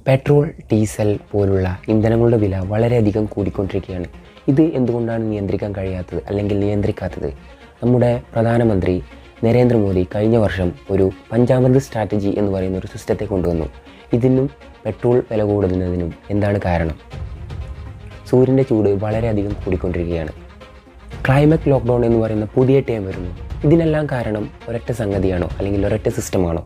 petrol diesel പോലുള്ള ഇന്ധനങ്ങളുടെ വില വളരെയധികം കൂടിക്കൊണ്ടിരിക്കുകയാണ് ഇത് എന്തുകൊണ്ടാണ് നിയന്ത്രിക്കാൻ കഴിയാത്തത് അല്ലെങ്കിൽ നിയന്ത്രിക്കാത്തത് നമ്മുടെ പ്രധാനമന്ത്രി നരേന്ദ്രമോദി കഴിഞ്ഞ വർഷം ഒരു പഞ്ചാമൃത് സ്ട്രാറ്റജി എന്ന് പറയുന്ന ഒരു സിസ്റ്റത്തെ കൊണ്ടുവന്നു ഇതിനും പെട്രോൾ വില കൂടുന്നതിനും എന്താണ് കാരണം സൂര്യൻ്റെ ചൂട് വളരെയധികം കൂടിക്കൊണ്ടിരിക്കുകയാണ് ക്ലൈമറ്റ് ലോക്ക്ഡൗൺ എന്ന് പറയുന്ന പുതിയ ടൈം വരുന്നു ഇതിനെല്ലാം കാരണം ഒരൊറ്റ സംഗതിയാണോ അല്ലെങ്കിൽ ഒരൊറ്റ സിസ്റ്റമാണോ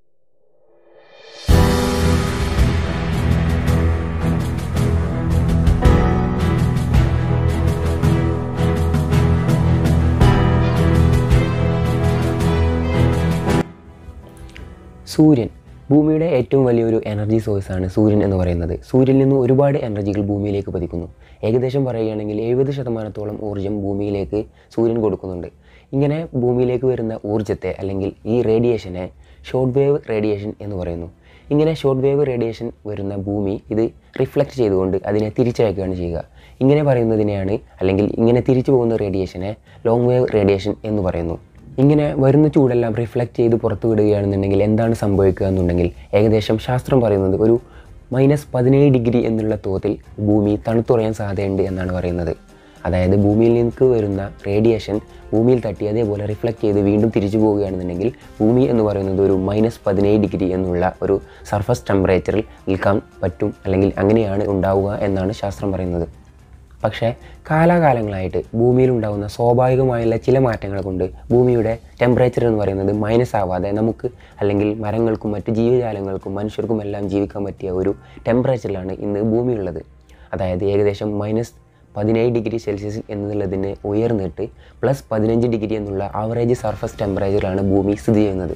സൂര്യൻ ഭൂമിയുടെ ഏറ്റവും വലിയൊരു എനർജി സോഴ്സാണ് സൂര്യൻ എന്ന് പറയുന്നത് സൂര്യനിൽ നിന്ന് ഒരുപാട് എനർജികൾ ഭൂമിയിലേക്ക് പതിക്കുന്നു ഏകദേശം പറയുകയാണെങ്കിൽ എഴുപത് ശതമാനത്തോളം ഊർജ്ജം ഭൂമിയിലേക്ക് സൂര്യൻ കൊടുക്കുന്നുണ്ട് ഇങ്ങനെ ഭൂമിയിലേക്ക് വരുന്ന ഊർജ്ജത്തെ അല്ലെങ്കിൽ ഈ റേഡിയേഷനെ ഷോർട്ട് വേവ് റേഡിയേഷൻ എന്ന് പറയുന്നു ഇങ്ങനെ ഷോർട്ട് വേവ് റേഡിയേഷൻ വരുന്ന ഭൂമി ഇത് റിഫ്ലക്റ്റ് ചെയ്തുകൊണ്ട് അതിനെ തിരിച്ചയക്കുകയാണ് ചെയ്യുക ഇങ്ങനെ പറയുന്നതിനെയാണ് അല്ലെങ്കിൽ ഇങ്ങനെ തിരിച്ചു പോകുന്ന റേഡിയേഷനെ ലോങ് വേവ് റേഡിയേഷൻ എന്ന് പറയുന്നു ഇങ്ങനെ വരുന്ന ചൂടെല്ലാം റിഫ്ലക്റ്റ് ചെയ്ത് പുറത്തു വിടുകയാണെന്നുണ്ടെങ്കിൽ എന്താണ് സംഭവിക്കുക എന്നുണ്ടെങ്കിൽ ഏകദേശം ശാസ്ത്രം പറയുന്നത് ഒരു മൈനസ് പതിനേഴ് ഡിഗ്രി എന്നുള്ള തോതിൽ ഭൂമി തണുത്തുറയാൻ സാധ്യതയുണ്ട് എന്നാണ് പറയുന്നത് അതായത് ഭൂമിയിൽ നിന്ന് വരുന്ന റേഡിയേഷൻ ഭൂമിയിൽ തട്ടി അതേപോലെ റിഫ്ലക്റ്റ് ചെയ്ത് വീണ്ടും തിരിച്ചു പോവുകയാണെന്നുണ്ടെങ്കിൽ ഭൂമി എന്ന് പറയുന്നത് ഒരു മൈനസ് പതിനേഴ് ഡിഗ്രി എന്നുള്ള ഒരു സർഫസ് ടെമ്പറേച്ചറിൽ നിൽക്കാൻ പറ്റും അല്ലെങ്കിൽ അങ്ങനെയാണ് ഉണ്ടാവുക എന്നാണ് ശാസ്ത്രം പറയുന്നത് പക്ഷേ കാലാകാലങ്ങളായിട്ട് ഭൂമിയിൽ ഉണ്ടാകുന്ന സ്വാഭാവികമായുള്ള ചില മാറ്റങ്ങൾ കൊണ്ട് ഭൂമിയുടെ ടെമ്പറേച്ചർ എന്ന് പറയുന്നത് മൈനസ് ആവാതെ നമുക്ക് അല്ലെങ്കിൽ മരങ്ങൾക്കും മറ്റ് ജീവജാലങ്ങൾക്കും മനുഷ്യർക്കും എല്ലാം ജീവിക്കാൻ പറ്റിയ ഒരു ടെമ്പറേച്ചറിലാണ് ഇന്ന് ഭൂമിയുള്ളത് അതായത് ഏകദേശം മൈനസ് പതിനേഴ് ഡിഗ്രി സെൽഷ്യസ് എന്നുള്ളതിന് ഉയർന്നിട്ട് പ്ലസ് പതിനഞ്ച് ഡിഗ്രി എന്നുള്ള ആവറേജ് സർഫസ് ടെമ്പറേച്ചറിലാണ് ഭൂമി സ്ഥിതി ചെയ്യുന്നത്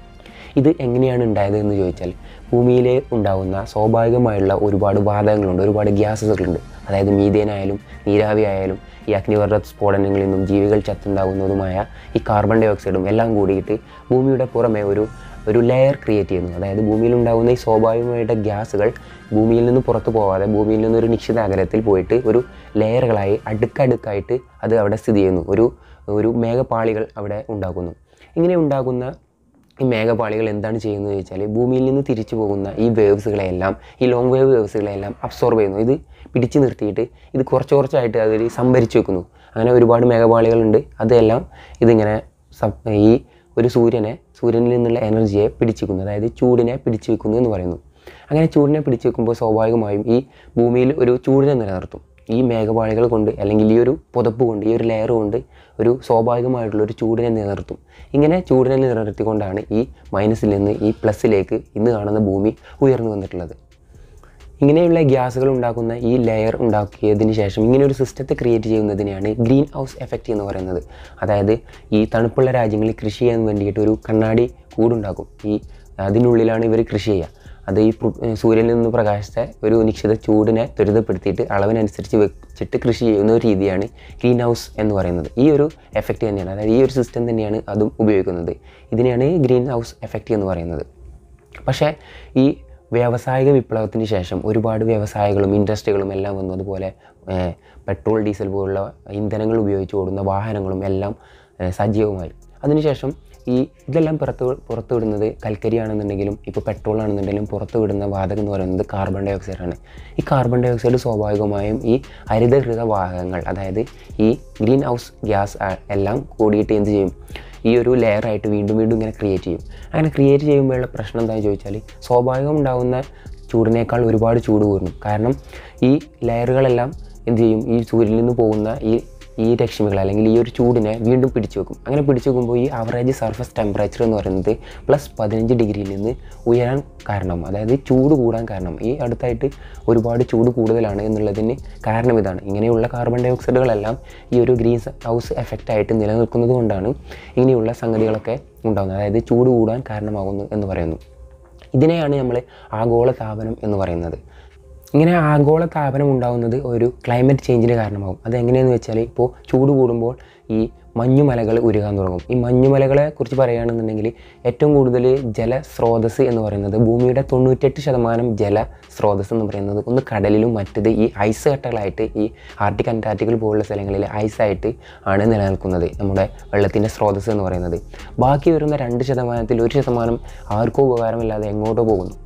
ഇത് എങ്ങനെയാണ് ഉണ്ടായത് എന്ന് ചോദിച്ചാൽ ഭൂമിയിൽ ഉണ്ടാകുന്ന സ്വാഭാവികമായുള്ള ഒരുപാട് വാതകങ്ങളുണ്ട് ഒരുപാട് ഗ്യാസസുകളുണ്ട് അതായത് മീഥേൻ ആയാലും നീരാവി ആയാലും ഈ അഗ്നിപർവ്വത സ്ഫോടനങ്ങളിൽ നിന്നും ജീവികൾ ചത്തുണ്ടാകുന്നതുമായ ഈ കാർബൺ ഡൈ ഓക്സൈഡും എല്ലാം കൂടിയിട്ട് ഭൂമിയുടെ പുറമെ ഒരു ഒരു ലെയർ ക്രിയേറ്റ് ചെയ്യുന്നു അതായത് ഭൂമിയിൽ ഉണ്ടാകുന്ന ഈ സ്വാഭാവികമായിട്ട് ഗ്യാസുകൾ ഭൂമിയിൽ നിന്ന് പുറത്തു പോകാതെ ഭൂമിയിൽ നിന്ന് ഒരു നിശ്ചിത അകലത്തിൽ പോയിട്ട് ഒരു ലെയറുകളായി അടുക്കടുക്കായിട്ട് അത് അവിടെ സ്ഥിതി ചെയ്യുന്നു ഒരു ഒരു മേഘപാളികൾ അവിടെ ഉണ്ടാകുന്നു ഇങ്ങനെ ഉണ്ടാകുന്ന ഈ മേഘപാളികൾ എന്താണ് ചെയ്യുന്നത് ചോദിച്ചാൽ ഭൂമിയിൽ നിന്ന് തിരിച്ചു പോകുന്ന ഈ വേവ്സുകളെല്ലാം ഈ ലോങ് വേവ് വേവ്സുകളെല്ലാം അബ്സോർബ് ചെയ്യുന്നു ഇത് പിടിച്ചു നിർത്തിയിട്ട് ഇത് കുറച്ച് കുറച്ചായിട്ട് അതിൽ സംഭരിച്ചു വെക്കുന്നു അങ്ങനെ ഒരുപാട് മേഘപാളികളുണ്ട് അതെല്ലാം ഇതിങ്ങനെ സബ് ഈ ഒരു സൂര്യനെ സൂര്യനിൽ നിന്നുള്ള എനർജിയെ പിടിച്ചു വെക്കുന്നു അതായത് ചൂടിനെ പിടിച്ചു വെക്കുന്നു എന്ന് പറയുന്നു അങ്ങനെ ചൂടിനെ പിടിച്ചു വെക്കുമ്പോൾ സ്വാഭാവികമായും ഈ ഭൂമിയിൽ ഒരു ചൂടിനെ നിലനിർത്തും ഈ മേഘപാളികൾ കൊണ്ട് അല്ലെങ്കിൽ ഈ ഒരു പുതപ്പ് കൊണ്ട് ഈ ഒരു ലെയർ കൊണ്ട് ഒരു സ്വാഭാവികമായിട്ടുള്ള ഒരു ചൂടിനെ നിലനിർത്തും ഇങ്ങനെ ചൂടിനെ നിലനിർത്തിക്കൊണ്ടാണ് ഈ മൈനസിൽ നിന്ന് ഈ പ്ലസ്സിലേക്ക് ഇന്ന് കാണുന്ന ഭൂമി ഉയർന്നു വന്നിട്ടുള്ളത് ഇങ്ങനെയുള്ള ഗ്യാസുകൾ ഉണ്ടാക്കുന്ന ഈ ലെയർ ഉണ്ടാക്കിയതിന് ശേഷം ഇങ്ങനെ ഒരു സിസ്റ്റത്തെ ക്രിയേറ്റ് ചെയ്യുന്നതിനെയാണ് ഗ്രീൻ ഹൗസ് എഫക്റ്റ് എന്ന് പറയുന്നത് അതായത് ഈ തണുപ്പുള്ള രാജ്യങ്ങളിൽ കൃഷി ചെയ്യാൻ വേണ്ടിയിട്ട് ഒരു കണ്ണാടി കൂടുണ്ടാക്കും ഈ അതിനുള്ളിലാണ് ഇവർ കൃഷി ചെയ്യുക അത് ഈ പു- സൂര്യനിൽ നിന്ന് പ്രകാശത്തെ ഒരു നിശ്ചിത ചൂടിനെ ത്വരിതപ്പെടുത്തിയിട്ട് അളവിനനുസരിച്ച് വെച്ചിട്ട് കൃഷി ചെയ്യുന്ന ഒരു രീതിയാണ് ഗ്രീൻ ഹൗസ് എന്ന് പറയുന്നത് ഈ ഒരു എഫക്റ്റ് തന്നെയാണ് അതായത് ഈ ഒരു സിസ്റ്റം തന്നെയാണ് അതും ഉപയോഗിക്കുന്നത് ഇതിനെയാണ് ഗ്രീൻ ഹൗസ് എഫക്റ്റ് എന്ന് പറയുന്നത് പക്ഷേ ഈ വ്യാവസായിക വിപ്ലവത്തിന് ശേഷം ഒരുപാട് വ്യവസായങ്ങളും ഇൻഡസ്ട്രികളും എല്ലാം വന്നു അതുപോലെ ഏഹ്, പെട്രോൾ ഡീസൽ പോലുള്ള ഇന്ധനങ്ങൾ ഉപയോഗിച്ച് ഓടുന്ന വാഹനങ്ങളും എല്ലാം ഏഹ്, സജീവമായി അതിനുശേഷം ഈ ഇതെല്ലാം പുറത്ത് പുറത്തു വിടുന്നത് കൽക്കരിയാണെന്നുണ്ടെങ്കിലും ഇപ്പോൾ പെട്രോൾ ആണെന്നുണ്ടെങ്കിലും പുറത്തു വിടുന്ന വാതകം എന്ന് പറയുന്നത് കാർബൺ ഡൈ ഓക്സൈഡ് ആണ് ഈ കാർബൺ ഡൈ ഓക്സൈഡ് സ്വാഭാവികമായും ഈ ഹരിതഹൃത വാഹകങ്ങൾ അതായത് ഈ ഗ്രീൻ ഹൗസ് ഗ്യാസ് ആ- എല്ലാം കൂടിയിട്ട് എന്ത് ചെയ്യും ഈ ഒരു ലെയറായിട്ട് വീണ്ടും വീണ്ടും ഇങ്ങനെ ക്രിയേറ്റ് ചെയ്യും അങ്ങനെ ക്രിയേറ്റ് ചെയ്യുമ്പോഴുള്ള പ്രശ്നം എന്താണെന്ന് ചോദിച്ചാൽ സ്വാഭാവികം ഉണ്ടാകുന്ന ചൂടിനേക്കാൾ ഒരുപാട് ചൂട് കൂടുന്നു കാരണം ഈ ലെയറുകളെല്ലാം എന്ത് ചെയ്യും ഈ സൂര്യനിൽ നിന്ന് പോകുന്ന ഈ ഈ രശ്മികൾ അല്ലെങ്കിൽ ഈ ഒരു ചൂടിനെ വീണ്ടും പിടിച്ചു വെക്കും അങ്ങനെ പിടിച്ചു വെക്കുമ്പോൾ ഈ ആവറേജ് സർഫസ് ടെമ്പറേച്ചർ എന്ന് പറയുന്നത് പ്ലസ് പതിനഞ്ച് ഡിഗ്രിയിൽ നിന്ന് ഉയരാൻ കാരണം അതായത് ചൂട് കൂടാൻ കാരണം ഈ അടുത്തായിട്ട് ഒരുപാട് ചൂട് കൂടുതലാണ് എന്നുള്ളതിന് കാരണം ഇതാണ് ഇങ്ങനെയുള്ള കാർബൺ ഡൈ ഓക്സൈഡുകളെല്ലാം ഈ ഒരു ഗ്രീൻ ഹൗസ് എഫക്റ്റ് ആയിട്ട് നിലനിൽക്കുന്നത് കൊണ്ടാണ് ഇങ്ങനെയുള്ള സംഗതികളൊക്കെ ഉണ്ടാകുന്നത് അതായത് ചൂട് കൂടാൻ കാരണമാകുന്നു എന്ന് പറയുന്നു ഇതിനെയാണ് നമ്മൾ ആഗോള താപനം എന്ന് പറയുന്നത് ഇങ്ങനെ ആഗോള താപനം ഉണ്ടാകുന്നത് ഒരു ക്ലൈമറ്റ് ചേഞ്ചിന് കാരണമാകും അതെങ്ങനെയെന്ന് വെച്ചാൽ ഇപ്പോൾ ചൂട് കൂടുമ്പോൾ ഈ മഞ്ഞുമലകൾ ഉരുകാൻ തുടങ്ങും ഈ മഞ്ഞുമലകളെ കുറിച്ച് പറയുകയാണെന്നുണ്ടെങ്കിൽ ഏറ്റവും കൂടുതൽ ജലസ്രോതസ് എന്ന് പറയുന്നത് ഭൂമിയുടെ തൊണ്ണൂറ്റെട്ട് ശതമാനം ജല സ്രോതസ് എന്ന് പറയുന്നത് ഒന്ന് കടലിലും മറ്റത് ഈ ഐസ് കട്ടകളായിട്ട് ഈ ആർട്ടിക് അന്റാർട്ടിക്കൽ പോലുള്ള സ്ഥലങ്ങളിൽ ഐസായിട്ട് ആണ് നിലനിൽക്കുന്നത് നമ്മുടെ വെള്ളത്തിൻ്റെ സ്രോതസ് എന്ന് പറയുന്നത് ബാക്കി വരുന്ന രണ്ട് ശതമാനത്തിൽ ഒരു ശതമാനം ആർക്കും ഉപകാരമില്ലാതെ എങ്ങോട്ടോ പോകുന്നു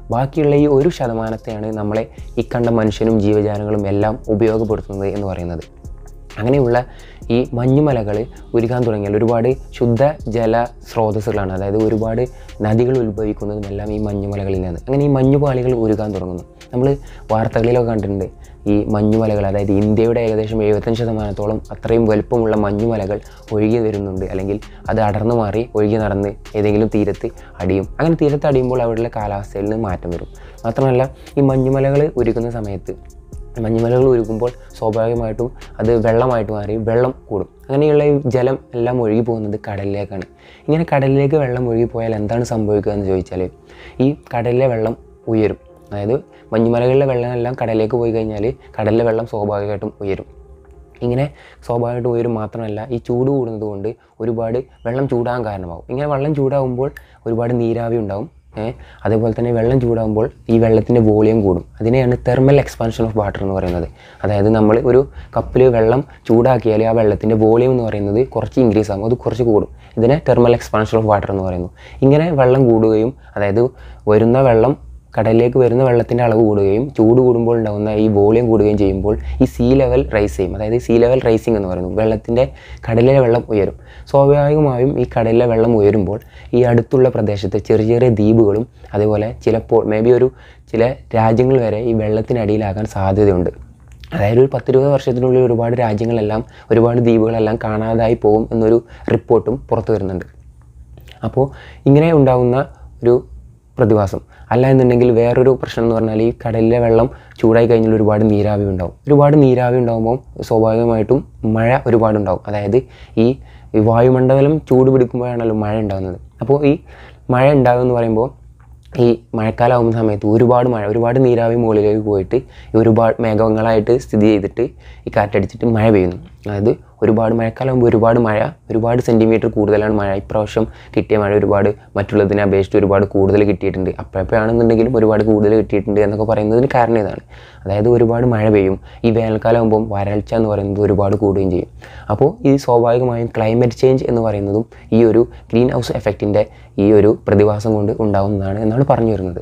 ബാക്കിയുള്ള ഈ ഒരു ശതമാനത്തെയാണ് നമ്മളെ ഈ കണ്ട മനുഷ്യനും ജീവജാലങ്ങളും എല്ലാം ഉപയോഗപ്പെടുത്തുന്നത് എന്ന് പറയുന്നത് അങ്ങനെയുള്ള ഈ മഞ്ഞുമലകൾ ഉരുകാൻ തുടങ്ങിയാൽ ഒരുപാട് ശുദ്ധ ജല സ്രോതസ്സുകളാണ് അതായത് ഒരുപാട് നദികൾ ഉത്ഭവിക്കുന്നതും എല്ലാം ഈ മഞ്ഞുമലകളിൽ നിന്നാണ് അങ്ങനെ ഈ മഞ്ഞുപാളികൾ ഉരുകാൻ തുടങ്ങുന്നു നമ്മൾ വാർത്തകളിലൊക്കെ കണ്ടിട്ടുണ്ട് ഈ മഞ്ഞുമലകൾ അതായത് ഇന്ത്യയുടെ ഏകദേശം എഴുപത്തഞ്ച് ശതമാനത്തോളം അത്രയും വലുപ്പമുള്ള മഞ്ഞുമലകൾ ഒഴുകി വരുന്നുണ്ട് അല്ലെങ്കിൽ അത് അടർന്നു മാറി ഒഴുകി നടന്ന് ഏതെങ്കിലും തീരത്ത് അടിയും അങ്ങനെ തീരത്ത് അടിയുമ്പോൾ അവിടെയുള്ള കാലാവസ്ഥയിൽ നിന്ന് മാറ്റം വരും മാത്രമല്ല ഈ മഞ്ഞുമലകൾ ഉരുക്കുന്ന സമയത്ത് മഞ്ഞുമലകൾ ഉരുകുമ്പോൾ സ്വാഭാവികമായിട്ടും അത് വെള്ളമായിട്ട് മാറി വെള്ളം കൂടും അങ്ങനെയുള്ള ഈ ജലം എല്ലാം ഒഴുകി പോകുന്നത് കടലിലേക്കാണ് ഇങ്ങനെ കടലിലേക്ക് വെള്ളം ഒഴുകി പോയാൽ എന്താണ് സംഭവിക്കുക എന്ന് ചോദിച്ചാൽ ഈ കടലിലെ വെള്ളം ഉയരും അതായത് മഞ്ഞുമലകളിലെ വെള്ളമെല്ലാം കടലിലേക്ക് പോയി കഴിഞ്ഞാൽ കടലിലെ വെള്ളം സ്വാഭാവികമായിട്ടും ഉയരും ഇങ്ങനെ സ്വാഭാവികമായിട്ടും ഉയരും മാത്രമല്ല ഈ ചൂട് കൂടുന്നത് കൊണ്ട് ഒരുപാട് വെള്ളം ചൂടാകാൻ കാരണമാകും ഇങ്ങനെ വെള്ളം ചൂടാകുമ്പോൾ ഒരുപാട് നീരാവി ഉണ്ടാവും ഏഹ് അതേപോലെ തന്നെ വെള്ളം ചൂടാകുമ്പോൾ ഈ വെള്ളത്തിൻ്റെ വോളിയം കൂടും അതിനെയാണ് തെർമൽ എക്സ്പാൻഷൻ ഓഫ് വാട്ടർ എന്ന് പറയുന്നത് അതായത് നമ്മൾ ഒരു കപ്പിൽ വെള്ളം ചൂടാക്കിയാൽ ആ വെള്ളത്തിൻ്റെ വോളിയം എന്ന് പറയുന്നത് കുറച്ച് ഇൻക്രീസ് ആകും അത് കുറച്ച് കൂടും ഇതിനെ തെർമൽ എക്സ്പാൻഷൻ ഓഫ് വാട്ടർ എന്ന് പറയുന്നു ഇങ്ങനെ വെള്ളം കൂടുകയും അതായത് വരുന്ന വെള്ളം കടലിലേക്ക് വരുന്ന വെള്ളത്തിൻ്റെ അളവ് കൂടുകയും ചൂട് കൂടുമ്പോൾ ഉണ്ടാകുന്ന ഈ വോളിയം കൂടുകയും ചെയ്യുമ്പോൾ ഈ സീ ലെവൽ റൈസ് ചെയ്യും അതായത് സീ ലെവൽ റൈസിങ് എന്ന് പറയുന്നു വെള്ളത്തിൻ്റെ കടലിലെ വെള്ളം ഉയരും സ്വാഭാവികമായും ഈ കടലിലെ വെള്ളം ഉയരുമ്പോൾ ഈ അടുത്തുള്ള പ്രദേശത്ത് ചെറിയ ചെറിയ ദ്വീപുകളും അതേപോലെ ചിലപ്പോൾ മേ ബി ഒരു ചില രാജ്യങ്ങൾ വരെ ഈ വെള്ളത്തിനടിയിലാകാൻ സാധ്യതയുണ്ട് അതായത് ഒരു പത്തിരുപത് വർഷത്തിനുള്ളിൽ ഒരുപാട് രാജ്യങ്ങളെല്ലാം ഒരുപാട് ദ്വീപുകളെല്ലാം കാണാതായി പോകും എന്നൊരു റിപ്പോർട്ടും പുറത്തു വരുന്നുണ്ട് അപ്പോൾ ഇങ്ങനെ ഉണ്ടാകുന്ന ഒരു പ്രതിഭാസം അല്ല എന്നുണ്ടെങ്കിൽ വേറൊരു പ്രശ്നം എന്ന് പറഞ്ഞാൽ ഈ കടലിലെ വെള്ളം ചൂടായി കഴിഞ്ഞാൽ ഒരുപാട് നീരാവി ഉണ്ടാവും ഒരുപാട് നീരാവി ഉണ്ടാകുമ്പോൾ സ്വാഭാവികമായിട്ടും മഴ ഒരുപാട് ഉണ്ടാവും അതായത് ഈ ഈ വായുമണ്ഡലം ചൂട് പിടിക്കുമ്പോഴാണല്ലോ മഴ ഉണ്ടാകുന്നത് അപ്പോൾ ഈ മഴ ഉണ്ടാകുക എന്ന് പറയുമ്പോൾ ഈ മഴക്കാലമാകുന്ന സമയത്ത് ഒരുപാട് മഴ ഒരുപാട് നീരാവി മുകളിലേക്ക് പോയിട്ട് ഈ ഒരുപാട് മേഘങ്ങളായിട്ട് സ്ഥിതി ചെയ്തിട്ട് ഈ കാറ്റടിച്ചിട്ട് മഴ പെയ്യുന്നു അതായത് ഒരുപാട് മഴക്കാലമാകുമ്പോൾ ഒരുപാട് മഴ ഒരുപാട് സെൻറ്റിമീറ്റർ കൂടുതലാണ് മഴ ഇപ്രാവശ്യം കിട്ടിയ മഴ ഒരുപാട് മറ്റുള്ളതിനെ അപേക്ഷിച്ച് ഒരുപാട് കൂടുതൽ കിട്ടിയിട്ടുണ്ട് അപ്പോഴപ്പോഴാണെന്നുണ്ടെങ്കിലും ഒരുപാട് കൂടുതൽ കിട്ടിയിട്ടുണ്ട് എന്നൊക്കെ പറയുന്നതിന് കാരണം ഇതാണ് അതായത് ഒരുപാട് മഴ പെയ്യും ഈ വേനൽക്കാലമാകുമ്പോൾ വരൾച്ച എന്ന് പറയുന്നത് ഒരുപാട് കൂടുകയും ചെയ്യും അപ്പോൾ ഈ സ്വാഭാവികമായും ക്ലൈമറ്റ് ചേഞ്ച് എന്ന് പറയുന്നതും ഈ ഒരു ഗ്രീൻ ഹൗസ് എഫക്റ്റിൻ്റെ ഈ ഒരു പ്രതിഭാസം കൊണ്ട് ഉണ്ടാകുന്നതാണ് എന്നാണ് പറഞ്ഞു വരുന്നത്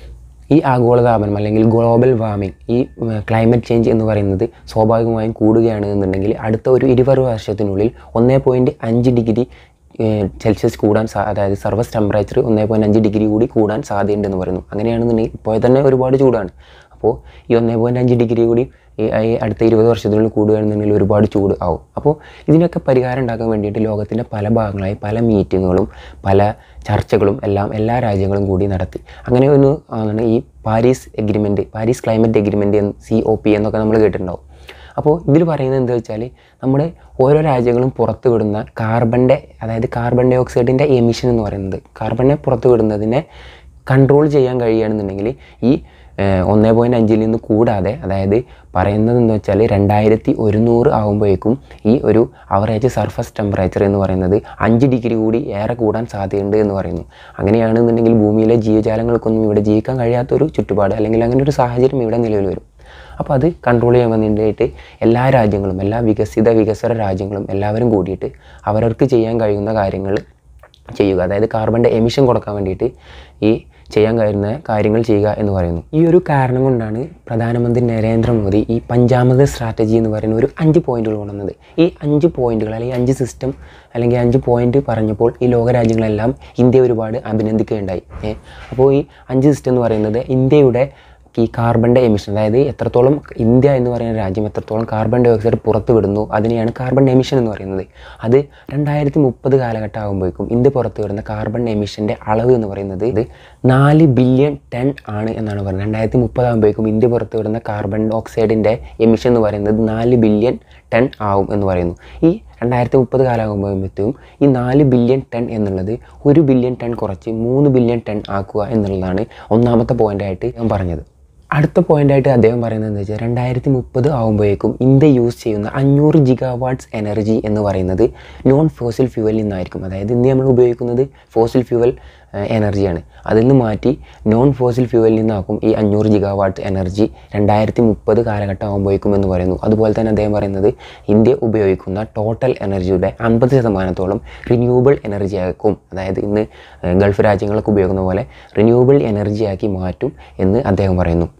ഈ ആഗോളതാപനം അല്ലെങ്കിൽ ഗ്ലോബൽ വാർമിംഗ് ഈ ക്ലൈമറ്റ് ചേഞ്ച് എന്ന് പറയുന്നത് സ്വാഭാവികമായും കൂടുകയാണ് എന്നുണ്ടെങ്കിൽ അടുത്ത ഒരു ഇരുപത് വർഷത്തിനുള്ളിൽ ഒന്നേ പോയിൻറ്റ് അഞ്ച് ഡിഗ്രി സെൽഷ്യസ് കൂടാൻ സാ അതായത് സർവസ് ടെമ്പറേച്ചർ ഒന്നേ പോയിൻറ്റ് അഞ്ച് ഡിഗ്രി കൂടി കൂടാൻ സാധ്യതയുണ്ടെന്ന് പറയുന്നു അങ്ങനെയാണെന്നുണ്ടെങ്കിൽ ഇപ്പോൾ തന്നെ ഒരുപാട് ചൂടാണ് അപ്പോൾ ഈ ഒന്നേ പോയിൻറ്റ് അഞ്ച് ഡിഗ്രി കൂടി ഈ ഈ അടുത്ത ഇരുപത് വർഷത്തിനുള്ളിൽ കൂടുകയാണെന്നുണ്ടെങ്കിൽ ഒരുപാട് ചൂട് ആവും അപ്പോൾ ഇതിനൊക്കെ പരിഹാരം ഉണ്ടാക്കാൻ വേണ്ടിയിട്ട് ലോകത്തിൻ്റെ പല ഭാഗങ്ങളായി പല മീറ്റിങ്ങുകളും പല ചർച്ചകളും എല്ലാം എല്ലാ രാജ്യങ്ങളും കൂടി നടത്തി അങ്ങനെ ഒന്ന് ആണ് ഈ Paris agreement Paris climate agreement C O P എന്നൊക്കെ നമ്മൾ കേട്ടിട്ടുണ്ടാവും അപ്പോൾ ഇതിൽ പറയുന്നത് എന്താ വെച്ചാൽ നമ്മുടെ ഓരോ രാജ്യങ്ങളും പുറത്ത് വിടുന്ന കാർബണിൻ്റെ അതായത് കാർബൺ ഡൈ ഓക്സൈഡിൻ്റെ എമിഷൻ എന്ന് പറയുന്നത് കാർബണിനെ പുറത്ത് വിടുന്നതിനെ കൺട്രോൾ ചെയ്യാൻ കഴിയുകയാണെന്നുണ്ടെങ്കിൽ ഈ ഒന്നേ പോയിൻറ്റ് അഞ്ചിൽ നിന്ന് കൂടാതെ അതായത് പറയുന്നത് എന്ന് വെച്ചാൽ രണ്ടായിരത്തി ഒരുന്നൂറ് ആകുമ്പോഴേക്കും ഈ ഒരു അവറേജ് സർഫസ് ടെമ്പറേച്ചർ എന്ന് പറയുന്നത് അഞ്ച് ഡിഗ്രി കൂടി ഏറെ കൂടാൻ സാധ്യതയുണ്ട് എന്ന് പറയുന്നു അങ്ങനെയാണെന്നുണ്ടെങ്കിൽ ഭൂമിയിലെ ജീവജാലങ്ങൾക്കൊന്നും ഇവിടെ ജീവിക്കാൻ കഴിയാത്തൊരു ചുറ്റുപാട് അല്ലെങ്കിൽ അങ്ങനെ ഒരു സാഹചര്യം ഇവിടെ നിലവിൽ വരും അപ്പോൾ അത് കൺട്രോൾ ചെയ്യാൻ വേണ്ടിയിട്ട് എല്ലാ രാജ്യങ്ങളും എല്ലാ വികസിത വികസ്വര രാജ്യങ്ങളും എല്ലാവരും കൂടിയിട്ട് അവരവർക്ക് ചെയ്യാൻ കഴിയുന്ന കാര്യങ്ങൾ ചെയ്യുക അതായത് കാർബണിൻ്റെ എമിഷൻ കൊടുക്കാൻ വേണ്ടിയിട്ട് ഈ ചെയ്യാൻ കഴിയുന്ന കാര്യങ്ങൾ ചെയ്യുക എന്ന് പറയുന്നു ഈ ഒരു കാരണം കൊണ്ടാണ് പ്രധാനമന്ത്രി നരേന്ദ്രമോദി ഈ പഞ്ചാമത് സ്ട്രാറ്റജി എന്ന് പറയുന്ന ഒരു അഞ്ച് പോയിന്റുകൾ കൊണ്ടുവന്നത് ഈ അഞ്ച് പോയിന്റുകൾ അല്ലെങ്കിൽ അഞ്ച് സിസ്റ്റം അല്ലെങ്കിൽ അഞ്ച് പോയിന്റ് പറഞ്ഞപ്പോൾ ഈ ലോകരാജ്യങ്ങളെല്ലാം ഇന്ത്യ ഒരുപാട് അഭിനന്ദിക്കുകയുണ്ടായി ഏ അപ്പോൾ ഈ അഞ്ച് സിസ്റ്റം എന്ന് പറയുന്നത് ഇന്ത്യയുടെ ഈ കാർബണിൻ്റെ എമിഷൻ അതായത് എത്രത്തോളം ഇന്ത്യ എന്ന് പറയുന്ന രാജ്യം എത്രത്തോളം കാർബൺ ഡൈ ഓക്സൈഡ് പുറത്ത് വിടുന്നു അതിനെയാണ് കാർബൺ എമിഷൻ എന്ന് പറയുന്നത് അത് രണ്ടായിരത്തി മുപ്പത് കാലഘട്ടം ആകുമ്പോഴേക്കും ഇന്ത്യ പുറത്ത് വിടുന്ന കാർബൺ എമിഷൻ്റെ അളവ് എന്ന് പറയുന്നത് ഇത് നാല് ബില്യൺ ടൺ ആണ് എന്നാണ് പറയുന്നത് രണ്ടായിരത്തി മുപ്പതാകുമ്പോഴേക്കും ഇന്ത്യ പുറത്ത് വിടുന്ന കാർബൺ ഓക്സൈഡിൻ്റെ എമിഷൻ എന്ന് പറയുന്നത് നാല് ബില്യൺ ടൺ ആവും എന്ന് പറയുന്നു ഈ രണ്ടായിരത്തി മുപ്പത് കാലമാകുമ്പോഴത്തേക്കും ഈ നാല് ബില്യൺ ടൺ എന്നുള്ളത് ഒരു ബില്യൺ ടൺ കുറച്ച് മൂന്ന് ബില്യൺ ടൺ ആക്കുക എന്നുള്ളതാണ് ഒന്നാമത്തെ പോയിൻ്റായിട്ട് ഞാൻ പറഞ്ഞത് അടുത്ത പോയിൻ്റായിട്ട് അദ്ദേഹം പറയുന്നത് എന്താ വെച്ചാൽ രണ്ടായിരത്തി മുപ്പത് ആകുമ്പോഴേക്കും ഇന്ത്യ യൂസ് ചെയ്യുന്ന അഞ്ഞൂറ് ജിഗാ വാട്ട്സ് എനർജി എന്ന് പറയുന്നത് നോൺ ഫോസിൽ ഫ്യൂവലിൽ നിന്നായിരിക്കും അതായത് ഇന്ന് നമ്മൾ ഉപയോഗിക്കുന്നത് ഫോസിൽ ഫ്യൂവൽ എനർജിയാണ് അതിൽ നിന്ന് മാറ്റി നോൺ ഫോസിൽ ഫ്യൂവലിൽ നിന്നാക്കും ഈ അഞ്ഞൂറ് ജിഗാവാട്ട് എനർജി രണ്ടായിരത്തി മുപ്പത് കാലഘട്ടം ആകുമ്പോഴേക്കും എന്ന് പറയുന്നു അതുപോലെ തന്നെ അദ്ദേഹം പറയുന്നത് ഇന്ത്യ ഉപയോഗിക്കുന്ന ടോട്ടൽ എനർജിയുടെ അൻപത് ശതമാനത്തോളം റിന്യൂവബിൾ എനർജി ആക്കും അതായത് ഇന്ന് ഏഹ്, ഗൾഫ് രാജ്യങ്ങളൊക്കെ ഉപയോഗിക്കുന്ന പോലെ റിന്യൂവബിൾ എനർജിയാക്കി മാറ്റും എന്ന് അദ്ദേഹം പറയുന്നു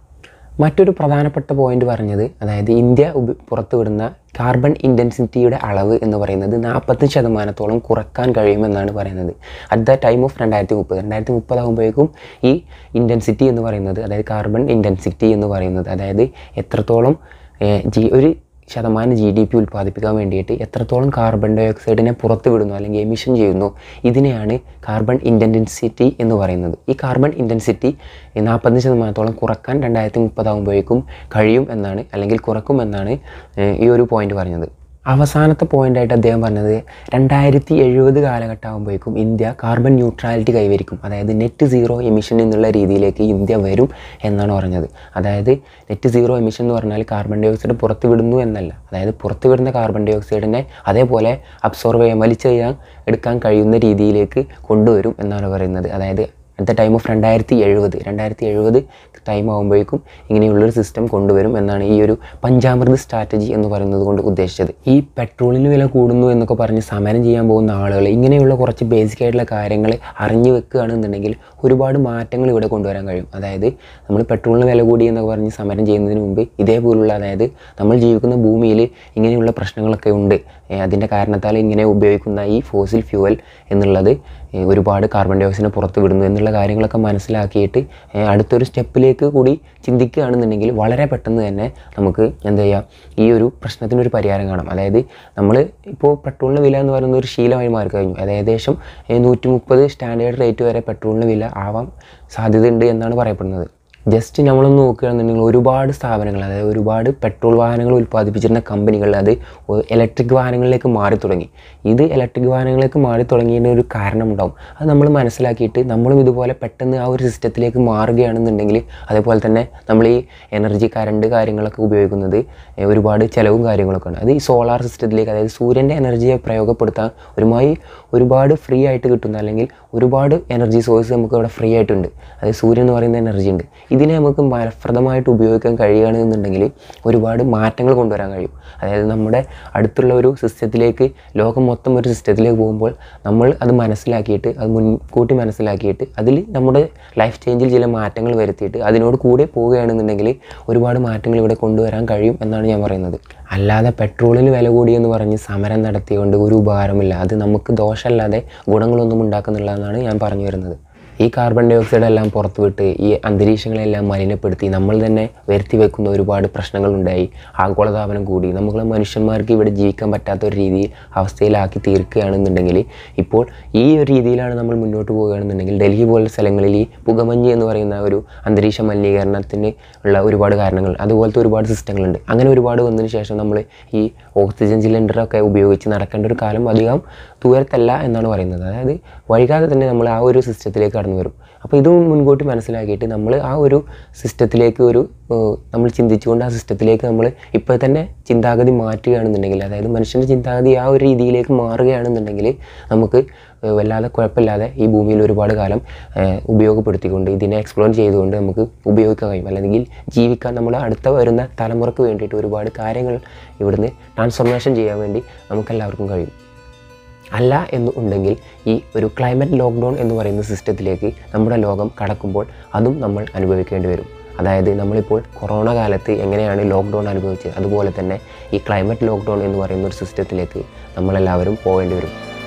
മറ്റൊരു പ്രധാനപ്പെട്ട പോയിന്റ് പറഞ്ഞത് അതായത് ഇന്ത്യ ഉപ പുറത്തുവിടുന്ന കാർബൺ ഇൻറ്റൻസിറ്റിയുടെ അളവ് എന്ന് പറയുന്നത് നാൽപ്പത്തി ശതമാനത്തോളം കുറക്കാൻ കഴിയുമെന്നാണ് പറയുന്നത് അറ്റ് ദ ടൈം ഓഫ് രണ്ടായിരത്തി മുപ്പത് രണ്ടായിരത്തി മുപ്പതാകുമ്പോഴേക്കും ഈ ഇൻറ്റൻസിറ്റി എന്ന് പറയുന്നത് അതായത് കാർബൺ ഇൻറ്റൻസിറ്റി എന്ന് പറയുന്നത് അതായത് എത്രത്തോളം ഏഹ്, ജി ഒരു ശതമാനം ജി ഡി പി ഉൽപ്പാദിപ്പിക്കാൻ വേണ്ടിയിട്ട് എത്രത്തോളം കാർബൺ ഡൈ ഓക്സൈഡിനെ പുറത്ത് വിടുന്നു അല്ലെങ്കിൽ എമിഷൻ ചെയ്യുന്നു ഇതിനെയാണ് കാർബൺ ഇൻറ്റൻസിറ്റി എന്ന് പറയുന്നത് ഈ കാർബൺ ഇൻറ്റൻസിറ്റി നാൽപ്പത്തഞ്ച് ശതമാനത്തോളം കുറക്കാൻ രണ്ടായിരത്തി മുപ്പതാകുമ്പോഴേക്കും കഴിയും എന്നാണ് അല്ലെങ്കിൽ കുറക്കും എന്നാണ് ഏഹ്, ഈ ഒരു പോയിന്റ് പറഞ്ഞത് അവസാനത്തെ പോയിൻ്റായിട്ട് അദ്ദേഹം പറഞ്ഞത് രണ്ടായിരത്തി എഴുപത് കാലഘട്ടം ആകുമ്പോഴേക്കും ഇന്ത്യ കാർബൺ ന്യൂട്രാലിറ്റി കൈവരിക്കും അതായത് നെറ്റ് സീറോ എമിഷൻ എന്നുള്ള രീതിയിലേക്ക് ഇന്ത്യ വരും എന്നാണ് പറഞ്ഞത് അതായത് നെറ്റ് സീറോ എമിഷൻ എന്ന് പറഞ്ഞാൽ കാർബൺ ഡൈ ഓക്സൈഡ് പുറത്ത് വിടുന്നു എന്നല്ല അതായത് പുറത്ത് വിടുന്ന കാർബൺ ഡൈ ഓക്സൈഡിനെ അതേപോലെ അബ്സോർവ് ചെയ്യാൻ വലിച്ചെയ്യാൻ എടുക്കാൻ കഴിയുന്ന രീതിയിലേക്ക് കൊണ്ടുവരും എന്നാണ് പറയുന്നത് അതായത് അറ്റ് ദ ടൈം ഓഫ് രണ്ടായിരത്തി എഴുപത് രണ്ടായിരത്തി എഴുപത് ടൈം ആകുമ്പോഴേക്കും ഇങ്ങനെയുള്ളൊരു സിസ്റ്റം കൊണ്ടുവരും എന്നാണ് ഈ ഒരു പഞ്ചാമൃത് സ്ട്രാറ്റജി എന്ന് പറയുന്നത് കൊണ്ട് ഉദ്ദേശിച്ചത് ഈ പെട്രോളിന് വില കൂടുന്നു എന്നൊക്കെ പറഞ്ഞ് സമരം ചെയ്യാൻ പോകുന്ന ആളുകൾ ഇങ്ങനെയുള്ള കുറച്ച് ബേസിക് ആയിട്ടുള്ള കാര്യങ്ങൾ അറിഞ്ഞു വെക്കുകയാണെന്നുണ്ടെങ്കിൽ ഒരുപാട് മാറ്റങ്ങൾ ഇവിടെ കൊണ്ടുവരാൻ കഴിയും അതായത് നമ്മൾ പെട്രോളിന് വില കൂടി എന്നൊക്കെ പറഞ്ഞ് സമരം ചെയ്യുന്നതിന് മുമ്പ് ഇതേപോലുള്ള അതായത് നമ്മൾ ജീവിക്കുന്ന ഭൂമിയിൽ ഇങ്ങനെയുള്ള പ്രശ്നങ്ങളൊക്കെ ഉണ്ട് ഏഹ് അതിൻ്റെ കാരണത്താൽ ഇങ്ങനെ ഉപയോഗിക്കുന്ന ഈ ഫോസിൽ ഫ്യൂവൽ എന്നുള്ളത് ഏഹ് ഒരുപാട് കാർബൺ ഡൈ ഓക്സൈഡിനെ പുറത്ത് വിടുന്നു എന്നുള്ള കാര്യങ്ങളൊക്കെ മനസ്സിലാക്കിയിട്ട് ഏഹ് അടുത്തൊരു സ്റ്റെപ്പിലേക്ക് കൂടി ചിന്തിക്കുകയാണെന്നുണ്ടെങ്കിൽ വളരെ പെട്ടെന്ന് തന്നെ നമുക്ക് എന്താ ചെയ്യുക ഈ ഒരു പ്രശ്നത്തിനൊരു പരിഹാരം കാണാം അതായത് നമ്മൾ ഇപ്പോൾ പെട്രോളിന് വില എന്ന് പറയുന്ന ഒരു ശീലമായി മാറി കഴിഞ്ഞു അത് ഏകദേശം നൂറ്റി മുപ്പത് സ്റ്റാൻഡേർഡ് റേറ്റ് വരെ പെട്രോളിന് വില ആവാൻ സാധ്യതയുണ്ട് എന്നാണ് പറയപ്പെടുന്നത് ജസ്റ്റ് നമ്മളൊന്ന് നോക്കുകയാണെന്നുണ്ടെങ്കിൽ ഒരുപാട് സ്ഥാപനങ്ങൾ അതായത് ഒരുപാട് പെട്രോൾ വാഹനങ്ങൾ ഉൽപ്പാദിപ്പിച്ചിരുന്ന കമ്പനികൾ അത് ഇലക്ട്രിക് വാഹനങ്ങളിലേക്ക് മാറി തുടങ്ങി ഇത് ഇലക്ട്രിക് വാഹനങ്ങളിലേക്ക് മാറി തുടങ്ങിയതിന് ഒരു കാരണം ഉണ്ടാവും അത് നമ്മൾ മനസ്സിലാക്കിയിട്ട് നമ്മളും ഇതുപോലെ പെട്ടെന്ന് ആ ഒരു സിസ്റ്റത്തിലേക്ക് മാറുകയാണെന്നുണ്ടെങ്കിൽ അതേപോലെ തന്നെ നമ്മൾ ഈ എനർജി കറണ്ട് കാര്യങ്ങളൊക്കെ ഉപയോഗിക്കുന്നത് ഏഹ്, ഒരുപാട് ചിലവും കാര്യങ്ങളൊക്കെ ഉണ്ട് അത് ഈ സോളാർ സിസ്റ്റത്തിലേക്ക് അതായത് സൂര്യൻ്റെ എനർജിയെ പ്രയോഗപ്പെടുത്താൻ ഒരുമായി ഒരുപാട് ഫ്രീ ആയിട്ട് കിട്ടുന്ന അല്ലെങ്കിൽ ഒരുപാട് എനർജി സോഴ്സ് നമുക്ക് ഇവിടെ ഫ്രീ ആയിട്ടുണ്ട് അതായത് സൂര്യൻ എന്ന് പറയുന്ന എനർജി ഉണ്ട് ഇതിനെ നമുക്ക് ഫലപ്രദമായിട്ട് ഉപയോഗിക്കാൻ കഴിയുകയാണെന്നുണ്ടെങ്കിൽ ഒരുപാട് മാറ്റങ്ങൾ കൊണ്ടുവരാൻ കഴിയും അതായത് നമ്മുടെ അടുത്തുള്ള ഒരു സിസ്റ്റത്തിലേക്ക് ലോകം മൊത്തം ഒരു സിസ്റ്റത്തിലേക്ക് പോകുമ്പോൾ നമ്മൾ അത് മനസ്സിലാക്കിയിട്ട് അത് മുൻകൂട്ടി മനസ്സിലാക്കിയിട്ട് അതിൽ നമ്മുടെ ലൈഫ് ചേഞ്ചിൽ ചില മാറ്റങ്ങൾ വരുത്തിയിട്ട് അതിനോട് കൂടെ പോവുകയാണെന്നുണ്ടെങ്കിൽ ഒരുപാട് മാറ്റങ്ങൾ ഇവിടെ കൊണ്ടുവരാൻ കഴിയും എന്നാണ് ഞാൻ പറയുന്നത് അല്ലാതെ പെട്രോളിന് വില കൂടി എന്ന് പറഞ്ഞ് സമരം നടത്തിയുകൊണ്ട് ഒരു ഉപകാരമില്ല അത് നമുക്ക് ദോഷമല്ലാതെ ഗുണങ്ങളൊന്നും ഉണ്ടാക്കുന്നില്ല ഞാൻ പറഞ്ഞു വരുന്നത് ഈ കാർബൺ ഡൈ ഓക്സൈഡ് എല്ലാം പുറത്തുവിട്ട് ഈ അന്തരീക്ഷങ്ങളെല്ലാം മലിനപ്പെടുത്തി നമ്മൾ തന്നെ വരുത്തി വെക്കുന്ന ഒരുപാട് പ്രശ്നങ്ങളുണ്ടായി ആഗോളതാപനം കൂടി നമ്മൾ മനുഷ്യന്മാർക്ക് ഇവിടെ ജീവിക്കാൻ പറ്റാത്ത ഒരു രീതി അവസ്ഥയിലാക്കി തീർക്കുകയാണെന്നുണ്ടെങ്കിൽ ഇപ്പോൾ ഈ ഒരു രീതിയിലാണ് നമ്മൾ മുന്നോട്ട് പോവുകയാണെന്നുണ്ടെങ്കിൽ ഡൽഹി പോലുള്ള സ്ഥലങ്ങളിൽ ഈ പുകമഞ്ഞ് എന്ന് പറയുന്ന ഒരു അന്തരീക്ഷ മലിനീകരണത്തിന് ഉള്ള ഒരുപാട് കാരണങ്ങൾ അതുപോലത്തെ ഒരുപാട് സിസ്റ്റങ്ങളുണ്ട് അങ്ങനെ ഒരുപാട് വന്നതിന് ശേഷം നമ്മൾ ഈ ഓക്സിജൻ സിലിണ്ടറൊക്കെ ഉപയോഗിച്ച് നടക്കേണ്ട ഒരു കാലം അധികം ദൂരത്തല്ല എന്നാണ് പറയുന്നത് അതായത് വൈകാതെ തന്നെ നമ്മൾ ആ ഒരു സിസ്റ്റത്തിലേക്ക് കടന്നു വരും അപ്പോൾ ഇത് മുൻകൂട്ടി മനസ്സിലാക്കിയിട്ട് നമ്മൾ ആ ഒരു സിസ്റ്റത്തിലേക്ക് ഒരു ഏഹ്, നമ്മൾ ചിന്തിച്ചുകൊണ്ട് ആ സിസ്റ്റത്തിലേക്ക് നമ്മൾ ഇപ്പോൾ തന്നെ ചിന്താഗതി മാറ്റുകയാണെന്നുണ്ടെങ്കിൽ അതായത് മനുഷ്യൻ്റെ ചിന്താഗതി ആ ഒരു രീതിയിലേക്ക് മാറുകയാണെന്നുണ്ടെങ്കിൽ നമുക്ക് ഏഹ്, വല്ലാതെ കുഴപ്പമില്ലാതെ ഈ ഭൂമിയിൽ ഒരുപാട് കാലം ഏഹ്, ഉപയോഗപ്പെടുത്തിക്കൊണ്ട് ഇതിനെ എക്സ്പ്ലോർ ചെയ്തുകൊണ്ട് നമുക്ക് ഉപയോഗിക്കാൻ കഴിയും അല്ലെങ്കിൽ ജീവിക്കാൻ നമ്മൾ അടുത്ത വരുന്ന തലമുറക്ക് വേണ്ടിയിട്ട് ഒരുപാട് കാര്യങ്ങൾ ഇവിടുന്ന് ട്രാൻസ്ഫോർമേഷൻ ചെയ്യാൻ വേണ്ടി നമുക്കെല്ലാവർക്കും കഴിയും അല്ല എന്ന് ഉണ്ടെങ്കിൽ ഈ ഒരു ക്ലൈമറ്റ് ലോക്ക്ഡൗൺ എന്ന് പറയുന്ന സിസ്റ്റത്തിലേക്ക് നമ്മുടെ ലോകം കടക്കുമ്പോൾ അതും നമ്മൾ അനുഭവിക്കേണ്ടി വരും അതായത് നമ്മളിപ്പോൾ കൊറോണ കാലത്ത് എങ്ങനെയാണ് ലോക്ക്ഡൗൺ അനുഭവിച്ചത് അതുപോലെ തന്നെ ഈ ക്ലൈമറ്റ് ലോക്ക്ഡൗൺ എന്ന് പറയുന്ന ഒരു സിസ്റ്റത്തിലേക്ക് നമ്മളെല്ലാവരും പോകേണ്ടി വരും